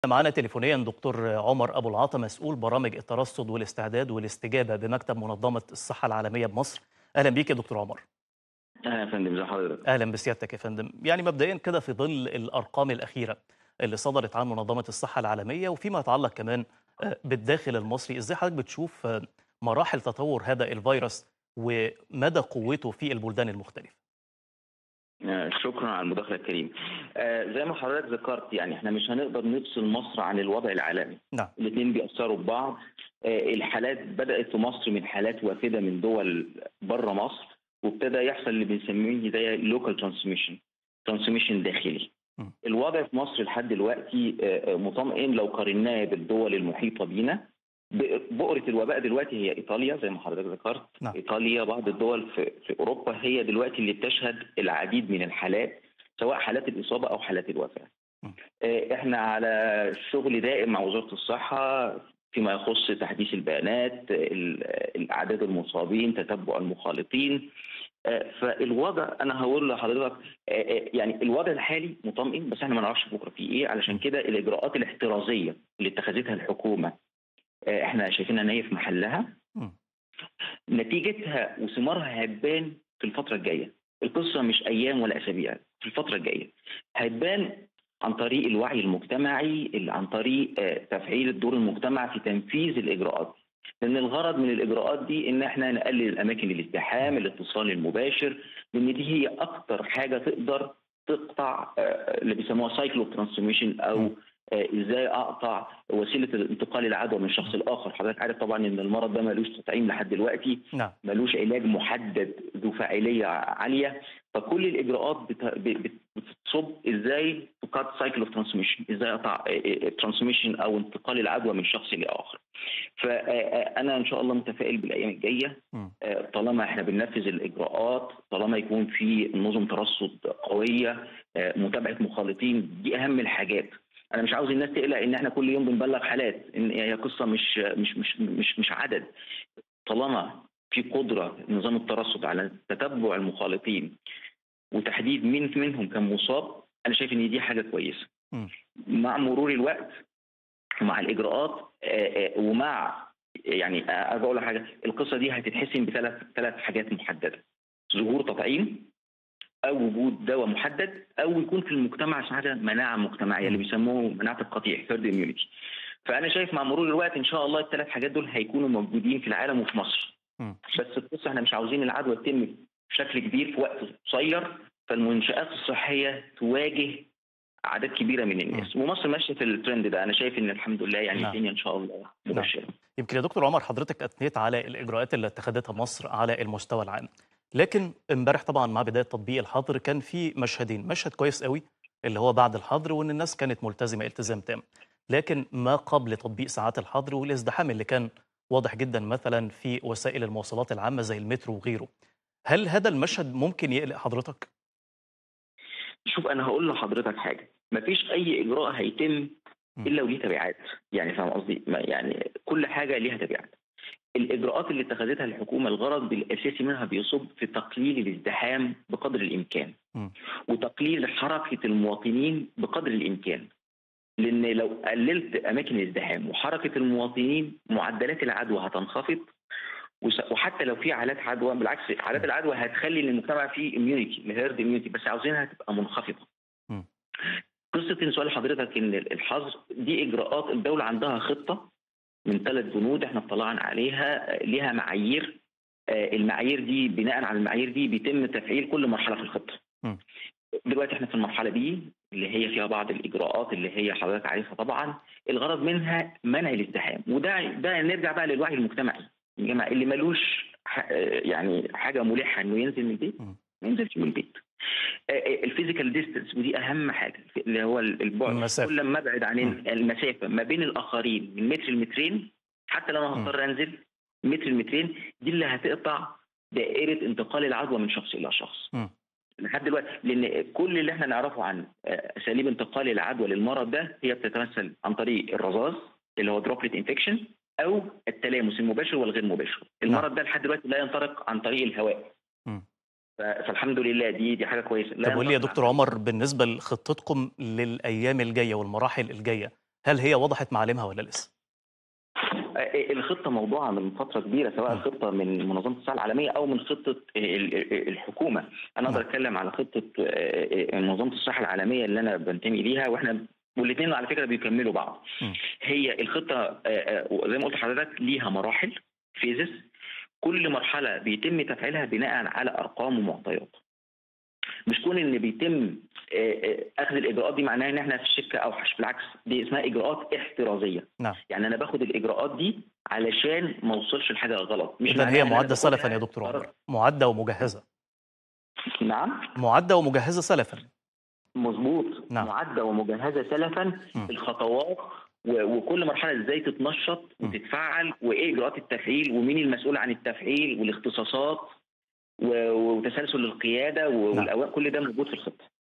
معانا تليفونيا دكتور عمر ابو العطا مسؤول برامج الترصد والاستعداد والاستجابه بمكتب منظمه الصحه العالميه بمصر اهلا بيك يا دكتور عمر اهلا يا فندم ازي حضرتك اهلا بسيادتك يا فندم يعني مبدئيا كده في ظل الارقام الاخيره اللي صدرت عن منظمه الصحه العالميه وفيما يتعلق كمان آه، بالداخل المصري ازاي حضرتك بتشوف آه، مراحل تطور هذا الفيروس ومدى قوته في البلدان المختلفه آه، شكرا على المداخله الكريمه آه، زي ما حضرتك ذكرت يعني احنا مش هنقدر نفصل مصر عن الوضع العالمي نعم الاثنين بيأثروا ببعض آه، الحالات بدأت في مصر من حالات وافده من دول بره مصر وابتدى يحصل اللي بنسميه زي لوكال ترانسميشن ترانسميشن داخلي م. الوضع في مصر لحد دلوقتي آه، آه، مطمئن لو قارناه بالدول المحيطه بينا ب- بؤرة الوباء دلوقتي هي ايطاليا زي ما حضرتك ذكرت نعم. ايطاليا بعض الدول في, في اوروبا هي دلوقتي اللي بتشهد العديد من الحالات سواء حالات الاصابه او حالات الوفاه. م. آه، احنا على شغل دائم مع وزاره الصحه فيما يخص تحديث البيانات ال- الاعداد المصابين تتبع المخالطين آه، فالوضع انا هقول لحضرتك آه، آه، يعني الوضع الحالي مطمئن بس احنا ما نعرفش بكره فيه ايه علشان كده الاجراءات الاحترازيه اللي اتخذتها الحكومه آه، احنا شايفينها ان هي في محلها م. نتيجتها وثمارها هتبان في الفتره الجايه القصه مش ايام ولا اسابيع في الفتره الجايه هتبان عن طريق الوعي المجتمعي ال- عن طريق آه، تفعيل الدور المجتمع في تنفيذ الاجراءات لان الغرض من الاجراءات دي ان احنا نقلل الاماكن الازدحام الاتصال المباشر لان دي هي اكتر حاجه تقدر تقطع آه، اللي بيسموها سايكل اوف ترانسفورميشن او آه، ازاي اقطع وسيله الانتقال العدوى من شخص لاخر حضرتك عارف طبعا ان المرض ده ملوش تطعيم لحد دلوقتي نعم ملوش علاج محدد ذو فاعليه عاليه فكل الاجراءات بت- ب- بت- بتصب ازاي تقاط سايكل اوف ترانسميشن ازاي اقطع ترانسميشن او انتقال العدوى من شخص لاخر فانا ان شاء الله متفائل بالايام الجايه م. آه، طالما احنا بننفذ الاجراءات طالما يكون في نظم ترصد قويه آه، متابعه مخالطين دي اهم الحاجات انا مش عاوز الناس تقلق ان احنا كل يوم بنبلغ حالات ان هي قصه مش مش مش مش مش عدد طالما في قدره نظام الترصد على تتبع المخالطين وتحديد مين منهم كان مصاب انا شايف ان دي حاجه كويسه م. مع مرور الوقت ومع الاجراءات آه، آه، ومع يعني آه، ارجع اقول لك حاجه القصه دي هتتحسم بثلاث ثلاث حاجات محدده ظهور تطعيم او وجود دواء محدد او يكون في المجتمع اسمها حاجه مناعه مجتمعيه اللي بيسموه مناعه القطيع هيرد اميونيتي فانا شايف مع مرور الوقت ان شاء الله الثلاث حاجات دول هيكونوا موجودين في العالم وفي مصر م. بس القصه احنا مش عاوزين العدوى تتم بشكل كبير في وقت قصير فالمنشات الصحيه تواجه اعداد كبيره من الناس ومصر ماشيه في الترند ده انا شايف ان الحمد لله يعني نعم. الدنيا ان شاء الله مبشره يمكن يا دكتور عمر حضرتك اثنيت على الاجراءات اللي اتخذتها مصر على المستوى العام لكن امبارح طبعا مع بدايه تطبيق الحظر كان في مشهدين مشهد كويس قوي اللي هو بعد الحظر وان الناس كانت ملتزمه التزام تام لكن ما قبل تطبيق ساعات الحظر والازدحام اللي كان واضح جدا مثلا في وسائل المواصلات العامه زي المترو وغيره هل هذا المشهد ممكن يقلق حضرتك شوف انا هقول لحضرتك حاجه مفيش اي اجراء هيتم م. الا وليه تبعات يعني فاهم قصدي ما- يعني كل حاجه ليها تبعات الاجراءات اللي اتخذتها الحكومه الغرض الاساسي منها بيصب في تقليل الازدحام بقدر الامكان م. وتقليل حركه المواطنين بقدر الامكان لان لو قللت اماكن الازدحام وحركه المواطنين معدلات العدوى هتنخفض وس- وحتى لو في حالات عدوى بالعكس حالات العدوى هتخلي ان المجتمع فيه اميونيتي الهيرد اميونيتي بس عاوزينها تبقى منخفضه. م. قصه ان سؤال حضرتك ان الحظر دي اجراءات الدوله عندها خطه من ثلاث بنود احنا اطلعنا عليها آه، ليها معايير آه، المعايير دي بناء على المعايير دي بيتم تفعيل كل مرحله في الخطه. م. دلوقتي احنا في المرحله دي اللي هي فيها بعض الاجراءات اللي هي حضرتك عارفها طبعا الغرض منها منع الازدحام وده ده نرجع بقى للوعي المجتمعي يا جماعه اللي ملوش ح- يعني حاجه ملحه انه ينزل من البيت م. ما ينزلش من البيت الفيزيكال ديستنس ودي اهم حاجه اللي هو البعد المسافة. كل ما ابعد عن م. المسافه ما بين الاخرين من متر لمترين حتى لو انا م. هضطر انزل متر لمترين دي اللي هتقطع دائره انتقال العدوى من شخص الى شخص م. لحد دلوقتي لان كل اللي احنا نعرفه عن آه، اساليب انتقال العدوى للمرض ده هي بتتمثل عن طريق الرذاذ اللي هو دروبلت انفكشن او التلامس المباشر والغير مباشر المرض ده لحد دلوقتي لا ينطلق عن طريق الهواء م. ف- فالحمد لله دي دي حاجه كويسه لا طب قول لي يا ينطلق دكتور عن- عمر بالنسبه لخطتكم للايام الجايه والمراحل الجايه هل هي وضحت معالمها ولا لسه؟ آه، الخطه موضوعه من فتره كبيره سواء م. خطه من منظمه الصحه العالميه او من خطه ال- ال- الحكومه انا اقدر نعم. اتكلم على خطه آه، آه، منظمه الصحه العالميه اللي انا بنتمي ليها واحنا والاثنين على فكره بيكملوا بعض م. هي الخطه آه، آه، زي ما قلت لحضرتك ليها مراحل فيزس كل مرحله بيتم تفعيلها بناء على ارقام ومعطيات مش كون ان بيتم آه، آه، اخذ الاجراءات دي معناها ان احنا في الشركه اوحش بالعكس دي اسمها اجراءات احترازيه نعم يعني انا باخد الاجراءات دي علشان ما اوصلش لحاجه غلط مش إذا معناها هي إن أنا معدة باخدها سلفا يا دكتور قرار- عمر معدة ومجهزة نعم معدة ومجهزة سلفا مظبوط نعم. معده ومجهزه سلفا م. الخطوات و- وكل مرحله ازاي تتنشط م. وتتفعل وايه اجراءات التفعيل ومين المسؤول عن التفعيل والاختصاصات و- وتسلسل القياده و- نعم. والاوامر كل ده موجود في الخطه